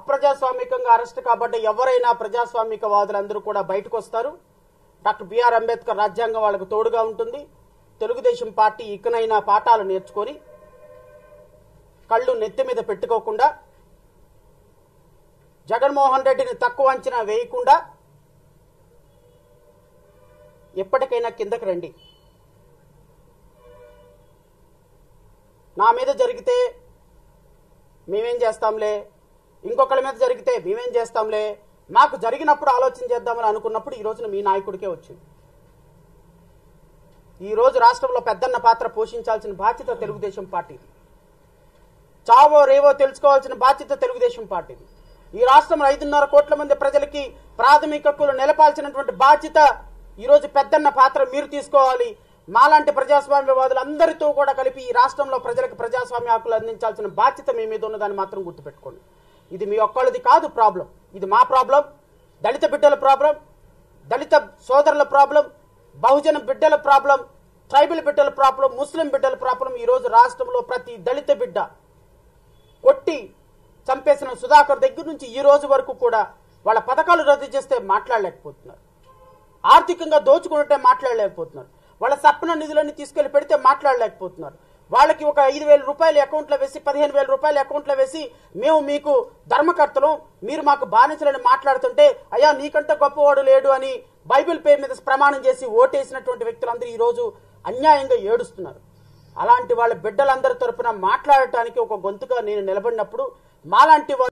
అప్రజాస్వామికంగా arrest కాబట్టి ఎవరైనా ప్రజాస్వామిక వాదులందరూ కూడా బయటకు వస్తారు డాక్టర్ బిఆర్ అంబేద్కర్ రాజ్యాంగం వాళ్ళకు తోడుగా ఉంటుంది తెలుగుదేశం పార్టీ ఇకనైనా పాఠాలు నేర్చుకొని కళ్ళు నెత్తి మీద పెట్టుకోకుండా జగన్మోహన్ రెడ్డిని తక్కువ అంచనా వేయకుండా ఎప్పటికైనా కిందకి రండి నా మీద జరిగితే మేమేం చేస్తాంలే ఇంకొకళ్ళ మీద జరిగితే మేమేం చేస్తాంలే మాకు జరిగినప్పుడు ఆలోచన చేద్దామని అనుకున్నప్పుడు ఈ రోజున మీ నాయకుడికే వచ్చింది ఈ రోజు రాష్ట్రంలో పెద్దన్న పాత్ర పోషించాల్సిన బాధ్యత తెలుగుదేశం పార్టీది చావో రేవో తెలుసుకోవాల్సిన బాధ్యత తెలుగుదేశం పార్టీది ఈ రాష్ట్రంలో ఐదున్నర కోట్ల మంది ప్రజలకి ప్రాథమిక హక్కులు నిలపాల్సినటువంటి బాధ్యత ఈ రోజు పెద్దన్న పాత్ర మీరు తీసుకోవాలి మాలాంటి ప్రజాస్వామ్యవాదులు అందరితో కూడా కలిపి ఈ రాష్ట్రంలో ప్రజలకు ప్రజాస్వామ్య హక్కులు అందించాల్సిన బాధ్యత మీ మీద ఉన్నదాన్ని మాత్రం గుర్తుపెట్టుకోండి ఇది మీ ఒక్కళ్ళది కాదు ప్రాబ్లం ఇది మా ప్రాబ్లం దళిత బిడ్డల ప్రాబ్లం దళిత సోదరుల ప్రాబ్లం బహుజన బిడ్డల ప్రాబ్లం ట్రైబల్ బిడ్డల ప్రాబ్లం ముస్లిం బిడ్డల ప్రాబ్లం ఈ రోజు రాష్ట్రంలో ప్రతి దళిత బిడ్డ కొట్టి చంపేసిన సుధాకర్ దగ్గర నుంచి ఈ రోజు వరకు కూడా వాళ్ళ పథకాలు రద్దు చేస్తే మాట్లాడలేకపోతున్నారు ఆర్థికంగా దోచుకుంటే మాట్లాడలేకపోతున్నారు వాళ్ళ సప్పన నిధులన్నీ తీసుకెళ్లి పెడితే మాట్లాడలేకపోతున్నారు వాళ్ళకి ఒక ఐదు వేల రూపాయలు అకౌంట్లో వేసి పదిహేను వేల రూపాయలు అకౌంట్లో వేసి మేము మీకు ధర్మకర్తలం మీరు మాకు బానిసలని మాట్లాడుతుంటే అయ్యా నీకంటే గొప్పవాడు లేడు అని బైబిల్ పేరు మీద ప్రమాణం చేసి ఓటేసినటువంటి వ్యక్తులందరూ ఈ రోజు అన్యాయంగా ఏడుస్తున్నారు అలాంటి వాళ్ళ బిడ్డలందరి తరపున మాట్లాడటానికి ఒక గొంతుగా నేను నిలబడినప్పుడు మాలాంటి వాళ్ళు